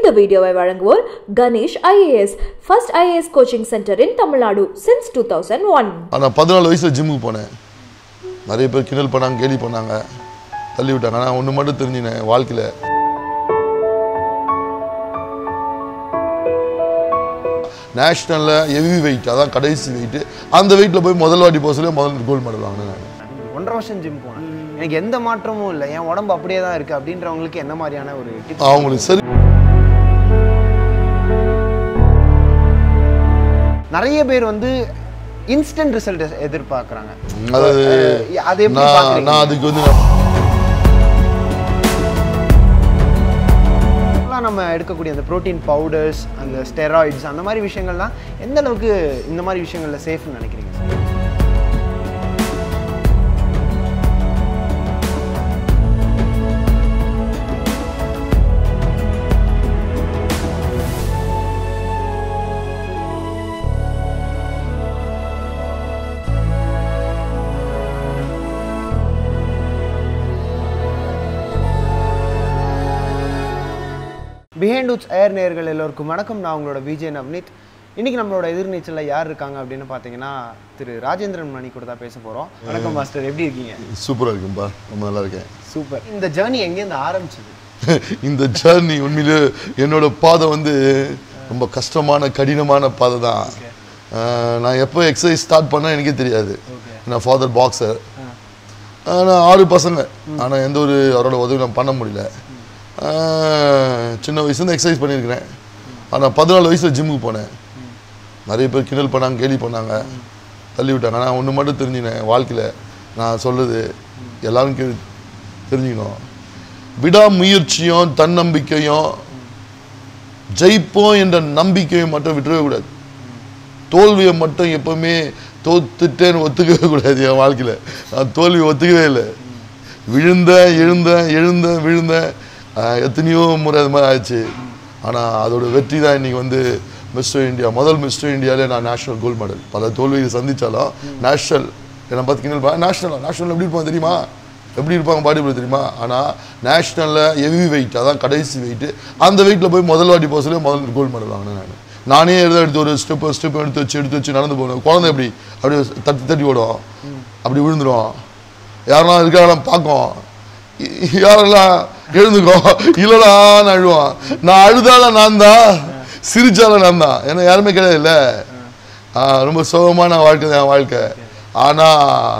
இந்த வீடியோவை வழங்குவோர் Ganesh IAS first IAS coaching centre in Tamil Nadu since two thousand one ஆனால் பதினாலு வயசில் ஜிம்முக்கு போனேன் நிறைய பேர் கிண்டல் பண்ணாங்க கேலி பண்ணாங்க தள்ளி விட்டாங்க ஆனால் ஒன்று மட்டும் தெரிஞ்சினேன் வாழ்க்கையில் நேஷ்னலில் ஹெவி வெயிட் அதான் கடைசி வெயிட் அந்த வெயிட்டில் போய் முதல் வாட்டி போக சொல்லி முதல் கோல்டு மெடல் வாங்கினேன் நான் ஒன்றரை வருஷம் ஜிம் போனேன் எனக்கு எந்த மாற்றமும் இல்லை என் உடம்பு அப்படியே தான் இருக்குது அப்படின்றவங்களுக்கு என்ன மாதிரியான ஒரு டிப்ஸ் அவங்களுக்கு சரி நிறைய பேர் வந்து இன்ஸ்டன்ட் ரிசல்ட் எதிர்பார்க்குறாங்க அதாவது அது எப்படி நான் பார்க்குறீங்க நான் அதுக்கு வந்து நான் இப்பெல்லாம் நம்ம எடுக்கக்கூடிய அந்த ப்ரோட்டீன் பவுடர்ஸ் அந்த ஸ்டெராய்ட்ஸ் அந்த மாதிரி விஷயங்கள்லாம் எந்த அளவுக்கு இந்த மாதிரி விஷயங்கள்ல சேஃப்னு நினைக்கிறீங்க சார் பிஹைண்ட் உட்ஸ் ஏர் நேயர்கள் எல்லோருக்கும் வணக்கம் நான் உங்களோட விஜய் நவ்னித் இன்னைக்கு நம்மளோட எதிர்நீச்சலில் யார் இருக்காங்க அப்படின்னு பார்த்தீங்கன்னா திரு ராஜேந்திரன் மணி கூட தான் பேச போகிறோம் வணக்கம் மாஸ்டர் எப்படி இருக்கீங்க சூப்பராக இருக்கும்பா ரொம்ப நல்லா இருக்கேன் சூப்பர் இந்த ஜேர்னி எங்கேருந்து ஆரம்பிச்சது இந்த ஜர்னி உண்மையிலே என்னோட பாதை வந்து ரொம்ப கஷ்டமான கடினமான பாதை தான் அஹ் நான் எப்போ எக்ஸசைஸ் ஸ்டார்ட் பண்ண எனக்கே தெரியாது நான் ஃபாதர் பாக்ஸர் ஆனால் ஆறு பசங்க ஆனால் எந்த ஒரு அவரோட உதவி நான் பண்ண முடியல அஹ் சின்ன வயசுலேருந்து எக்ஸசைஸ் பண்ணியிருக்கிறேன் ஆனால் பதினாலு வயசில் ஜிம்முக்கு போனேன் நிறைய பேர் கிண்டல் பண்ணாங்க கேலி பண்ணாங்க தள்ளி விட்டாங்க ஆனால் ஒன்று மட்டும் தெரிஞ்சினேன் வாழ்க்கையில் நான் சொல்கிறது எல்லாரும் கே தெரிஞ்சுக்கணும் விடாமுயற்சியும் தன்னம்பிக்கையும் ஜெயிப்போம் என்ற நம்பிக்கையை மட்டும் விட்டுறவே கூடாது தோல்வியை மட்டும் எப்பவுமே தோத்துட்டேன்னு ஒத்துக்கவே கூடாது என் வாழ்க்கையில் நான் தோல்வி ஒத்துக்கவே இல்லை விழுந்தேன் எழுந்தேன் எழுந்தேன் விழுந்தேன் ஆஹ் எத்தனையோ முறை அது மாதிரி ஆயிடுச்சு ஆனால் அதோட வெற்றி தான் இன்னைக்கு வந்து மிஸ்டர் இந்தியா முதல் மிஸ்டர் இந்தியாவிலே நான் நேஷனல் கோல்டு மெடல் பல தோல்வியை சந்திச்சாலும் நேஷனல் என்னை பார்த்து கிண்டல் நேஷனல் நேஷனல் எப்படி இருப்பாங்க தெரியுமா எப்படி இருப்பாங்க பாடி பில்டர் தெரியுமா ஆனால் நேஷ்னலில் ஹெவி வெயிட் அதான் கடைசி வெயிட் அந்த வெயிட்டில் போய் முதல் வாட்டி போக சொல்லி முதல் கோல்டு மெடல் வாங்கினேன் நான் நானே எடுத்து எடுத்து ஒரு ஸ்டெப் ஸ்டெப் எடுத்து வச்சு எடுத்து வச்சு நடந்து போகணும் குழந்தை எப்படி அப்படியே தட்டி தட்டி ஓடும் அப்படி விழுந்துடும் யாரெல்லாம் இருக்காங்க பார்க்கும் இ- யாரெல்லாம் எழுந்துக்கோ இல்லைடா நான் அழுவான் நான் அழுதால நான் தான் சிரிச்சால நான் தான் ஏன்னா யாருமே கிடையாது இல்லை ரொம்ப சுகமான வாழ்க்கை தான் என் வாழ்க்கை ஆனால்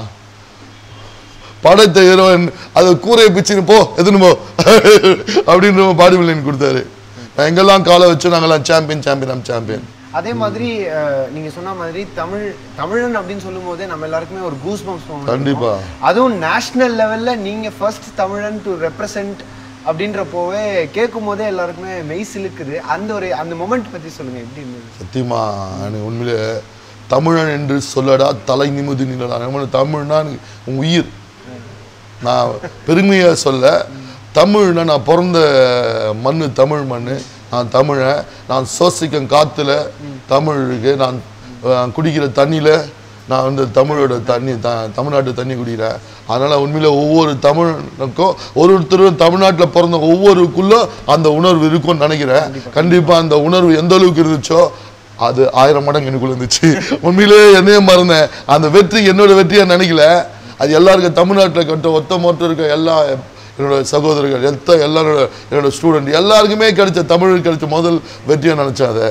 படத்தை ஹீரோயின் அதை கூரையை பிச்சுன்னு போ எதுன்னு போ அப்படின்ற பாடி பில்டிங் கொடுத்தாரு நான் எங்கெல்லாம் காலை வச்சு நாங்கெல்லாம் சாம்பியன் சாம்பியன் ஆம் சாம்பியன் அதே மாதிரி அஹ், நீங்க சொன்ன மாதிரி தமிழ் தமிழன் அப்படின்னு சொல்லும் போதே நம்ம எல்லாருக்குமே ஒரு கூஸ் பம்ப்ஸ் கண்டிப்பா. அதுவும் நேஷனல் லெவல்ல நீங்க ஃபர்ஸ்ட் தமிழன் டு ரெப்ரசன்ட் அப்படின்றப்போவே கேட்கும் போதே எல்லாருக்குமே மெய் சிலுக்குது அந்த ஒரு அந்த மொமெண்ட் பத்தி சொல்லுங்க எப்படி இருந்தது சத்தியமா எனக்கு உண்மையிலே தமிழன் என்று சொல்லடா தலை நிமிதி நில்லடா நம்ம தமிழ்னா எனக்கு உன் உயிர் நான் பெருமையா சொல்ல தமிழ்னா நான் பிறந்த மண் தமிழ் மண் நான் தமிழன் நான் சுவாசிக்கும் காத்துல தமிழ் இருக்கு நான் அஹ், குடிக்கிற தண்ணியில நான் வந்து தமிழோட தண்ணி த தமிழ்நாட்டு தண்ணி குடிக்கிறேன் அதனால் உண்மையில ஒவ்வொரு தமிழனுக்கும் ஒரு ஒருத்தரும் தமிழ்நாட்டில் பிறந்த ஒவ்வொருக்குள்ளும் அந்த உணர்வு இருக்கும்னு நினைக்கிறேன் கண்டிப்பாக அந்த உணர்வு எந்த அளவுக்கு இருந்துச்சோ அது ஆயிரம் மடங்கு எனக்குள்ள இருந்துச்சு உண்மையிலே என்னையே மறந்தேன் அந்த வெற்றி என்னோட வெற்றியை நினைக்கல அது எல்லாருக்கும் தமிழ்நாட்டில் கட்ட ஒத்த மொத்தம் இருக்க எல்லா என்னோட சகோதரர்கள் எத்த எல்லாரோட என்னோட ஸ்டூடெண்ட் எல்லாருக்குமே கிடைச்ச தமிழுக்கு கிடைச்ச முதல் வெற்றியை நினச்சேன் அதை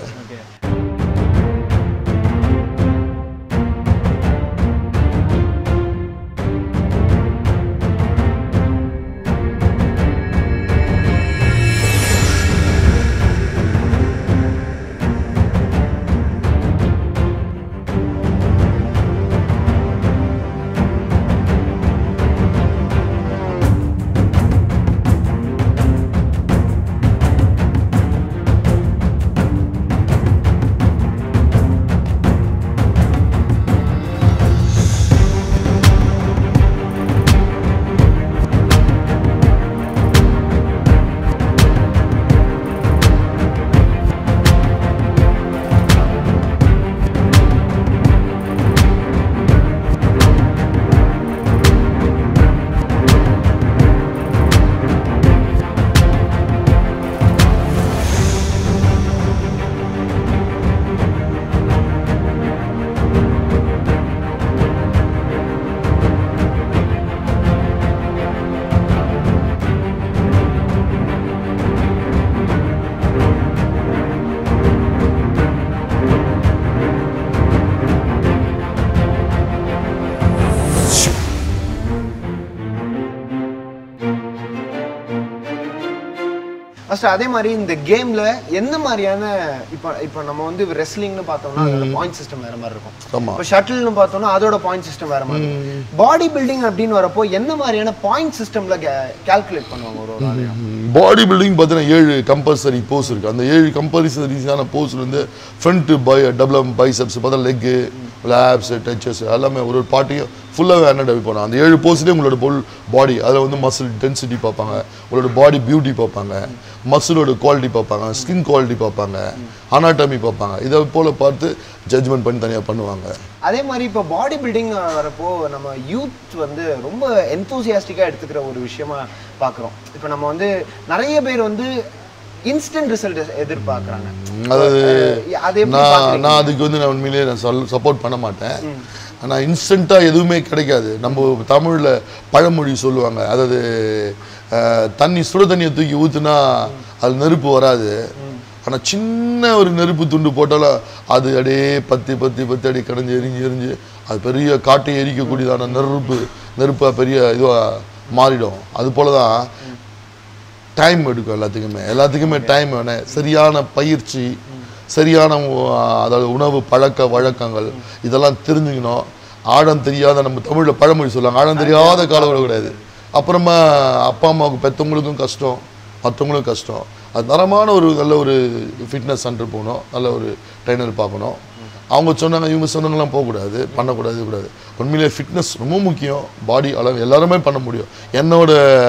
ஃபர்ஸ்ட் அதே மாதிரி இந்த கேம்ல எந்த மாதிரியான இப்போ இப்போ நம்ம வந்து ரெஸ்லிங்னு பார்த்தோம்னா அதோட பாயிண்ட் சிஸ்டம் வேற மாதிரி இருக்கும் ஆமா. இப்போ ஷட்டில்னு பார்த்தோம்னா அதோட பாயிண்ட் சிஸ்டம் வேற மாதிரி இருக்கும் பாடி பில்டிங் அப்படின்னு வரப்போ எந்த மாதிரியான பாயிண்ட் சிஸ்டம்ல கால்குலேட் பண்ணுவாங்க ஒரு ஒரு ஆளையும் பாடி பில்டிங் பார்த்தீங்கன்னா ஏழு கம்பல்சரி போஸ் இருக்கு அந்த ஏழு கம்பல்சரிஸான போஸ்ல இருந்து ஃப்ரண்ட் பை டபுள் பைசப்ஸ் பார்த்தா லெக்கு லேப்ஸ் டச்சஸ் எல்லாமே ஒரு ஒரு பார்ட்டியும் ஃபுல்லாகவே என்ன டெவலப் பண்ணுவாங்க அந்த ஏழு போஸ்லேயே உங்களோட பொல் பாடி அதில் வந்து மசில் டென்சிட்டி பார்ப்பாங்க உங்களோட பாடி பியூட்டி பார்ப்பாங்க மசிலோட குவாலிட்டி பார்ப்பாங்க ஸ்கின் குவாலிட்டி பார்ப்பாங்க அனாட்டமி பார்ப்பாங்க இதை போல பார்த்து ஜட்ஜ்மெண்ட் பண்ணி தனியாக பண்ணுவாங்க அதே மாதிரி இப்போ பாடி பில்டிங் வரப்போ நம்ம யூத் வந்து ரொம்ப என்தூசியாஸ்டிக்காக எடுத்துக்கிற ஒரு விஷயமா பார்க்குறோம் இப்போ நம்ம வந்து நிறைய பேர் வந்து இன்ஸ்டன்ட் ரிசல்ட் எதிர்பார்க்குறாங்க அதாவது அது எப்படி நான் பார்க்குறீங்க நான் அதுக்கு வந்து நான் உண்மையிலேயே நான் சொல் சப்போர்ட் பண்ண மாட்டேன் ஆனால் இன்ஸ்டண்ட்டாக எதுவுமே கிடைக்காது நம்ம தமிழில் பழமொழி சொல்லுவாங்க அதாவது அஹ், தண்ணி சுட தண்ணியை தூக்கி ஊற்றுனா அது நெருப்பு வராது ஆனால் சின்ன ஒரு நெருப்பு துண்டு போட்டாலும் அது அப்படியே பத்தி பத்தி பத்தி அப்படியே கடைஞ்சு எரிஞ்சு எரிஞ்சு அது பெரிய காட்டை எரிக்கக்கூடியதான நெருப்பு நெருப்பாக பெரிய இதுவாக மாறிடும் அது போல தான் டைம் எடுக்கும் எல்லாத்துக்குமே எல்லாத்துக்குமே டைம் வேணும் சரியான பயிற்சி சரியான உ- அதாவது உணவு பழக்க வழக்கங்கள் இதெல்லாம் தெரிஞ்சுக்கணும் ஆழம் தெரியாத நம்ம தமிழில் பழமொழி சொல்லுவாங்க ஆழம் தெரியாத காலம் வரக்கூடாது அப்புறமா அப்பா அம்மாவுக்கு பெற்றவங்களுக்கும் கஷ்டம் மற்றவங்களுக்கும் கஷ்டம் அது தரமான ஒரு நல்ல ஒரு ஃபிட்னஸ் சென்டர் போகணும் நல்ல ஒரு ட்ரைனர் பார்க்கணும் அவங்க சொன்னாங்க இவங்க சொன்னாங்கலாம் போகக்கூடாது பண்ணக்கூடாது இது கூடாது உண்மையிலே ஃபிட்னஸ் ரொம்ப முக்கியம் பாடி அளவு எல்லாருமே பண்ண முடியும் என்னோட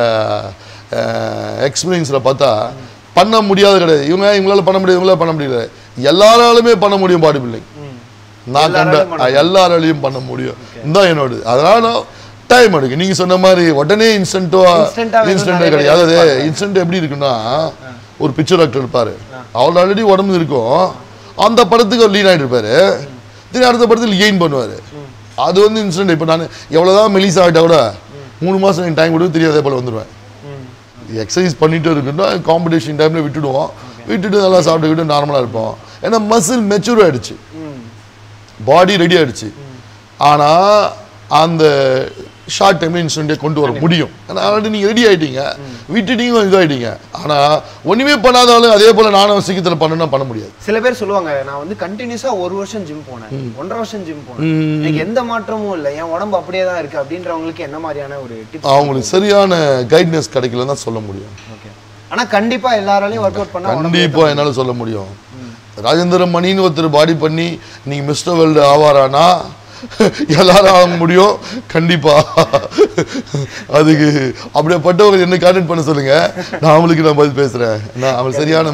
எக்ஸ்பீரியன்ஸில் பார்த்தா பண்ண முடியாது கிடையாது இவங்க இவங்களால பண்ண முடியாது இவங்களால பண்ண முடியல எல்லாராலுமே பண்ண முடியும் பாடி பில்டிங் நான் கண்ட எல்லாராலையும் எல்லாராலையும் பண்ண முடியும் தான் என்னோடது அதனால டைம் எடுக்கும் நீங்க சொன்ன மாதிரி உடனே இன்ஸ்டன்ட்டோ Instant-ஆ வேணும் இன்ஸ்டன்ட் நிறைய கிடையாது பேர் அதாவது இன்ஸ்டன்ட் எப்படி இருக்குன்னா ஒரு பிக்சர் ஆக்டர் இருப்பாரு அவர் ஆல்ரெடி உடம்பு இருக்கும் அந்த படத்துக்கு அவர் லீன் ஆகிட்டு இருப்பாரு திரும்பி அடுத்த படத்தில் கெயின் பண்ணுவாரு அது வந்து இன்ஸ்டன்ட் இப்போ நான் எவ்வளோதான் மெலிசா ஆகிட்டா கூட மூணு மாதம் எனக்கு டைம் கொடுத்து தெரியாதே போல வந்துடுவேன் எக்ஸசைஸ் பண்ணிட்டு இருக்குன்னா காம்படிஷன் டைமில் விட்டுடுவோம் விட்டுட்டு நல்லா சாப்பிட்டுக்கிட்டு நார்மலாக இருப்போம் ஏன்னா மசில் மெச்சூர் ஆயிடுச்சு பாடி ரெடி ஆயிடுச்சு ஆனால் அந்த ஷார்ட் டைம்ல இன்ஸ்டன்ட்டே கொண்டு வர முடியும் ஏன்னா ஆல்ரெடி நீங்கள் ரெடி ஆயிட்டீங்க விட்டுட்டீங்க இதாயிட்டீங்க ஆனால் ஒன்றுமே பண்ணாதாலும் அதே போல் நானும் சீக்கிரத்தில் பண்ணணும்னா பண்ண முடியாது சில பேர் சொல்லுவாங்க நான் வந்து கண்டினியூஸா ஒரு வருஷம் ஜிம் போனேன் ஒன்றரை வருஷம் ஜிம் போனேன் எனக்கு எந்த மாற்றமும் இல்லை என் உடம்பு அப்படியே தான் இருக்கு அப்படின்றவங்களுக்கு என்ன மாதிரியான ஒரு டிப்ஸ் அவங்களுக்கு சரியான கைட்னஸ் கிடைக்கலன்னு தான் சொல்ல முடியும் ஓகே ஆனா கண்டிப்பா எல்லாராலையும் ஒர்க் அவுட் பண்ணா உடம்பு கண்டிப்பா என்னால சொல்ல முடியும் ராஜேந்திர மணின்னு ஒருத்தர் பாடி பண்ணி நீங்க மிஸ்டர் வேர்ல்டு ஆவாரானா எல்லாரும் ஆக முடியும் கண்டிப்பா அதுக்கு அப்படியேப்பட்டவங்க என்ன கான்டெக்ட் பண்ண சொல்லுங்க நான் அவங்களுக்கு நான் பதில் பேசுறேன் நான் அவங்களுக்கு சரியான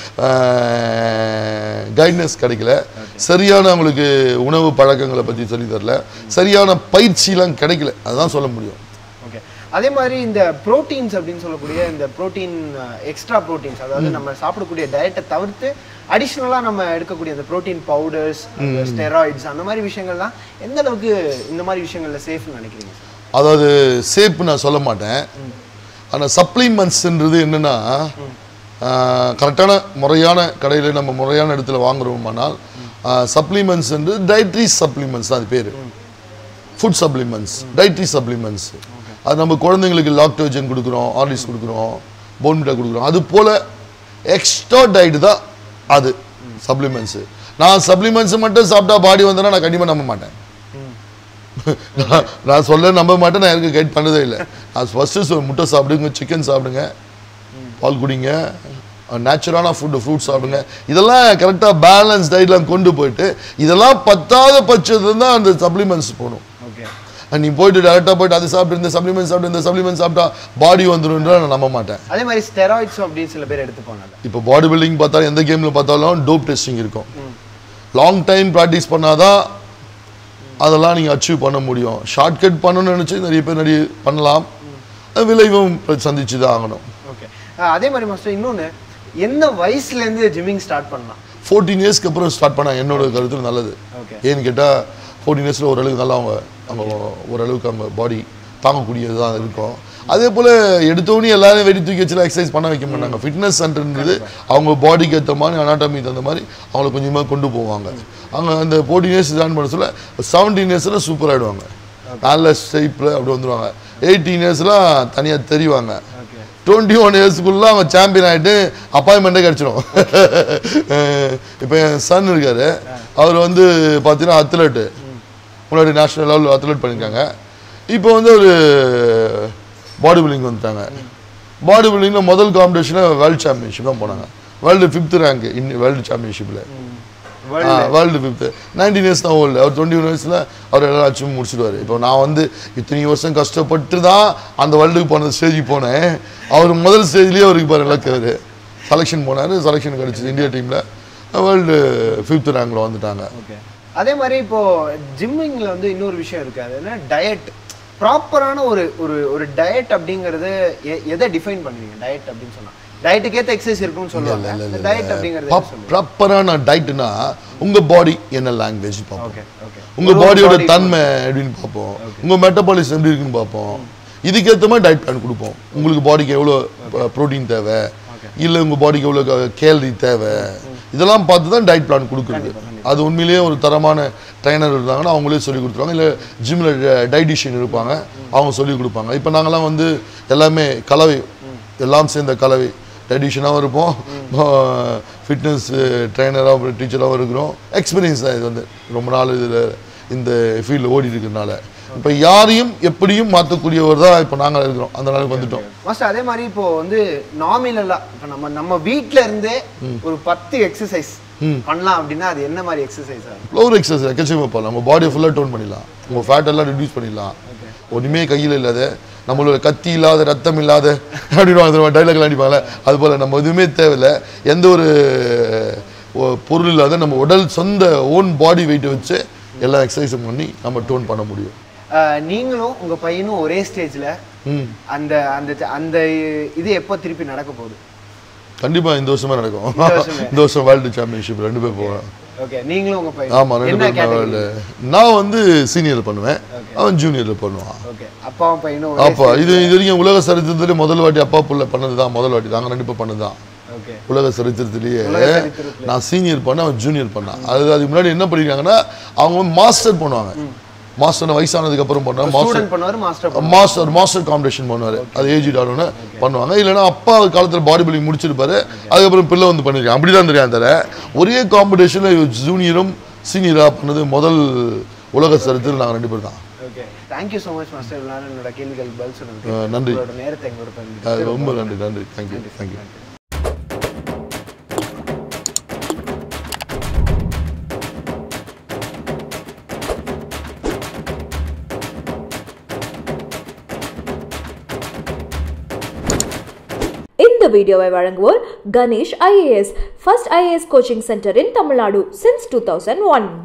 கைட்னஸ் கிடைக்கல சரியான அவங்களுக்கு உணவு பழக்கங்களை பத்தி சொல்லி தரல சரியான பயிற்சிலாம் கிடைக்கல அதுதான் சொல்ல முடியும் ஓகே அதே மாதிரி இந்த புரோட்டீன்ஸ் அப்படின்னு சொல்லக்கூடிய இந்த புரோட்டீன் எக்ஸ்ட்ரா புரோட்டீன்ஸ் அதாவது நம்ம சாப்பிடக்கூடிய டயட்டை தவிர்த்து அடிஷ்னலா நம்ம எடுக்கக்கூடிய அந்த புரோட்டீன் பவுடர்ஸ் ஸ்டெராய்ட்ஸ் அந்த மாதிரி விஷயங்கள்லாம் எந்த அளவுக்கு இந்த மாதிரி விஷயங்கள்ல சேஃப்னு நினைக்கிறீங்க சார் அதாவது சேப் நான் சொல்ல மாட்டேன் ஆனால் சப்ளிமெண்ட்ஸ்ன்றது என்னன்னா கரெக்டான முறையான கடையில் நம்ம முறையான இடத்துல வாங்குறோமானால் சப்ளிமெண்ட்ஸ்ன்றது டைட்ரி சப்ளிமெண்ட்ஸ் தான் அது பேர் ஃபுட் சப்ளிமெண்ட்ஸ் டைட்ரி சப்ளிமெண்ட்ஸ் அது நம்ம குழந்தைங்களுக்கு லாக்டோஜன் கொடுக்குறோம் ஆர்லிஸ் கொடுக்குறோம் போன்மிட்டா கொடுக்குறோம் அது போல் எக்ஸ்ட்ரா டயட் தான் அது சப்ளிமெண்ட்ஸு நான் சப்ளிமெண்ட்ஸ் மட்டும் சாப்பிட்டா பாடி வந்தேன்னா நான் கண்டிப்பாக நம்ப மாட்டேன் நான் நான் சொல்ல நம்ப மாட்டேன் நான் எனக்கு கைட் பண்ணதே இல்லை நான் ஃபஸ்ட்டு சொல் முட்டை சாப்பிடுங்க சிக்கன் சாப்பிடுங்க பால் குடிங்க நேச்சுரலான ஃபுட்டு ஃப்ரூட் சாப்பிடுங்க இதெல்லாம் கரெக்டாக பேலன்ஸ் டயட்லாம் கொண்டு போயிட்டு இதெல்லாம் பத்தாத பட்சத்துல தான் அந்த சப்ளிமெண்ட்ஸ் போகணும் ஓகே நீ போயிட்டு டேரெக்டாக போயிட்டு அதை சாப்பிட்டு இந்த சப்ளிமெண்ட் சாப்பிட்டு இந்த சப்ளிமெண்ட் சாப்பிட்டா பாடி வந்துருன்ற நான் நம்ப மாட்டேன் அதே மாதிரி ஸ்டெராய்ட்ஸும் அப்படின்னு சில பேர் எடுத்துப்பாங்க அதை. இப்போ பாடி பில்டிங் பார்த்தாலும் எந்த கேமில் பார்த்தாலும் டோப் டெஸ்டிங் இருக்கும் லாங் டைம் ப்ராக்டிஸ் பண்ணாதான் அதெல்லாம் நீங்கள் அச்சீவ் பண்ண முடியும் ஷார்ட்கட் பண்ணணும்னு நினச்சி நிறைய பேர் நிறைய பண்ணலாம் அது விளைவும் சந்திச்சு தான் ஆகணும் ஓகே அதே மாதிரி மாஸ்டர் இன்னொன்னு எந்த வயசுல இருந்து ஜிம்மிங் ஸ்டார்ட் பண்ணலாம் ஃபோர்டீன் இயர்ஸ்க்கு அப்புறம் ஸ்டார்ட் பண்ணால் என்னோட கருத்து நல்லது ஓகே ஏன்னு கேட்டால் ஃபோர்டீன் இயர்ஸில் ஓரளவுக்கு நல்லா அவங்க அவங்க ஓரளவுக்கு அவங்க பாடி தாங்கக்கூடியது தான் இருக்கும் அதே போல் எடுத்தோடனே எல்லாரும் வெடி தூக்கி வச்சுலாம் எக்ஸசைஸ் பண்ண வைக்க மாட்டாங்க ஃபிட்னஸ் சென்டர்ன்றது அவங்க பாடிக்கு ஏற்ற மாதிரி அனாட்டமி தகுந்த மாதிரி அவங்கள கொஞ்சமாக கொண்டு போவாங்க அவங்க அந்த ஃபோர்டீன் இயர்ஸ் ஜாயின் பண்ண சொல்ல செவன்டீன் இயர்ஸில் சூப்பர் ஆகிடுவாங்க நல்ல ஷேப்பில் அப்படி வந்துடுவாங்க எயிட்டீன் இயர்ஸ்லாம் தனியாக தெரிவாங்க ஓகே டுவெண்ட்டி ஒன் இயர்ஸ்க்குள்ள அவன் சாம்பியன் ஆகிட்டு அப்பாயின்மெண்ட்டே கிடச்சிடும் இப்போ என் சன் இருக்காரு அவர் வந்து பார்த்தீங்கன்னா அத்லெட்டு முன்னாடி நேஷனல் லெவல் அத்லெட் பண்ணியிருக்காங்க இப்போ வந்து ஒரு பாடி பில்டிங் வந்துட்டாங்க பாடி பில்டிங்கில் முதல் காம்படிஷனில் வேர்ல்டு சாம்பியன்ஷிப் தான் போனாங்க world fifth rank in world சாம்பியன்ஷிப்பில் வேர்ல்டு ஃபிஃப்த்து நைன்டீன் இயர்ஸ் தான் ஓல்டு அவர் டுவெண்ட்டி ஒன் இயர்ஸில் அவர் எல்லா அச்சீவ் முடிச்சிடுவார் இப்போ நான் வந்து இத்தனை வருஷம் கஷ்டப்பட்டு தான் அந்த வேர்ல்டுக்கு போன ஸ்டேஜுக்கு போனேன் அவர் முதல் ஸ்டேஜ்லேயே அவருக்கு பாரு இலக்கு அவர் செலெக்ஷன் போனார் செலெக்ஷன் கிடச்சிது இந்தியா டீமில் வேர்ல்டு ஃபிஃப்த் ரேங்கில் வந்துட்டாங்க ஓகே அதே மாதிரி இப்போ ஜிம்மிங்ல வந்து இன்னொரு விஷயம் இருக்கு அது என்ன டயட் ப்ராப்பரான ஒரு ஒரு ஒரு டயட் அப்படிங்கறது எ- எதை டிஃபைன் பண்ணுவீங்க டயட் அப்படின்னு சொன்னா டயட்டுக்கு ஏத்த எக்ஸசைஸ் இருக்கும்னு சொல்லுவாங்க இந்த டயட் அப்படிங்கிறது என்ன சொல்லுவீங்க ப்ராப்பரான டயட்னா உங்கள் பாடி என்ன லாங்குவேஜ் பார்ப்போம் ஓகே ஓகே உங்க பாடியோட தன்மை எப்படின்னு பார்ப்போம் உங்க மெட்டபாலிசம் எப்படி இருக்குன்னு பார்ப்போம் இதுக்கேற்ற மாதிரி டயட் பிளான் கொடுப்போம் உங்களுக்கு பாடிக்கு எவ்வளோ ப்ரோட்டீன் தேவை இல்லை உங்க பாடிக்கு எவ்வளோ கேலரி தேவை இதெல்லாம் பார்த்து தான் டயட் பிளான் கொடுக்குறது அது உண்மையிலேயே ஒரு தரமான ட்ரைனர் இருந்தாங்கன்னா அவங்களே சொல்லி கொடுத்துருவாங்க இல்லை ஜிம்மில் டைட்டிஷியன் இருப்பாங்க அவங்க சொல்லி கொடுப்பாங்க இப்போ நாங்களாம் வந்து எல்லாமே கலவை எல்லாம் சேர்ந்த கலவை டைட்டிஷியனாகவும் இருப்போம் ஃபிட்னஸ் ட்ரைனராகவும் டீச்சராகவும் இருக்கிறோம் எக்ஸ்பீரியன்ஸ் தான் இது வந்து ரொம்ப நாள் இதில் இந்த ஃபீல்டில் ஓடி இருக்கிறதுனால இப்போ யாரையும் எப்படியும் மாற்றக்கூடியவர் தான் இப்போ நாங்கள் இருக்கிறோம் அந்த நாளுக்கு வந்துட்டோம் மாஸ்டர் அதே மாதிரி இப்போ வந்து நாமினலா இப்போ நம்ம நம்ம வீட்ல இருந்தே ஒரு பத்து எக்ஸசைஸ் பண்ணலாம் அப்படின்னா அது என்ன மாதிரி எக்ஸசைஸ் ஆகும் ஃப்ளோர் எக்ஸசைஸ் எக்கச்சக்கமாக பண்ணலாம் நம்ம பாடியை ஃபுல்லாக டோன் பண்ணிடலாம் உங்கள் ஃபேட் எல்லாம் ரெடியூஸ் பண்ணிடலாம் ஒன்றுமே கையில் இல்லாத நம்மளோட கத்தி இல்லாத ரத்தம் இல்லாத அப்படின்னு டைலாக்லாம் அடிப்பாங்கல்ல அது போல் நம்ம எதுவுமே தேவையில்லை எந்த ஒரு ஒ- பொருள் இல்லாத நம்ம உடல் சொந்த ஓன் பாடி வெயிட்டை வச்சு எல்லா எக்ஸசைஸும் பண்ணி நம்ம டோன் பண்ண முடியும் அஹ், நீங்களும் உங்க பையனும் ஒரே ஸ்டேஜ்ல ம் அந்த அந்த அந்த இது எப்போ திருப்பி நடக்க போகுது கண்டிப்பாக இந்த வருஷமே நடக்கும் இந்த வருஷமே. இந்த வருஷம் வேர்ல்டு சாம்பியன்ஷிப் ரெண்டு பேர் போவேன் ஓகே நீங்களும் உங்க பையன் ஆமாம் ரெண்டு என்ன பேரும் கேட்டகரி வேர்ல்டு நான் வந்து சீனியர் பண்ணுவேன் அவன் ஜூனியரில் பண்ணுவான் ஓகே அப்பாவும் பையனும் ஒரே அப்பா இது இது வரைக்கும் உலக சரித்திரத்திலே முதல் வாட்டி அப்பா புள்ள பண்ணது தான் முதல் வாட்டி நாங்கள் ரெண்டு பேர் பண்ணது தான் ஓகே உலக சரித்திரத்திலேயே உலக சரித்திரத்திலே. நான் சீனியர் பண்ண அவன் ஜூனியர் பண்ணான் அது அதுக்கு முன்னாடி என்ன பண்ணிருக்காங்கன்னா அவங்க வந்து மாஸ்டர் பண்ணுவாங்க மாஸ்டர் வயசானதுக்கு அப்புறம் பண்ணாங்க மாஸ்டர் ஸ்டூடெண்ட் பண்ணுவாரு மாஸ்டர் மாஸ்டர் மாஸ்டர் காம்படிஷன் பண்ணுவார் அது ஏஜ் ஆடணும்னு பண்ணுவாங்க இல்லைன்னா அப்பா காலத்தில் பாடி பில்டிங் முடிச்சிருப்பாரு அதுக்கப்புறம் பிள்ளை வந்து பண்ணிருக்காங்க அப்படி தான் தெரியும் தர ஒரே காம்படிஷனில் ஜூனியரும் சீனியராக பண்ணது முதல் உலக சரித்திரம் நாங்கள் ரெண்டு பேர் தான் okay thank you so much master இவ்வளோ நேரம் என்னோட கேள்விகளுக்கு பதில் சொன்னதுக்கு அஹ் நன்றி உங்களோட நேரத்தை எங்களோட அஹ் பகிர்ந்து ரொம்ப நன்றி நன்றி தேங்க்யூ தேங்க்யூ இந்த வீடியோவை வழங்குவோர் Ganesh IAS first IAS coaching centre in Tamil Nadu since two thousand one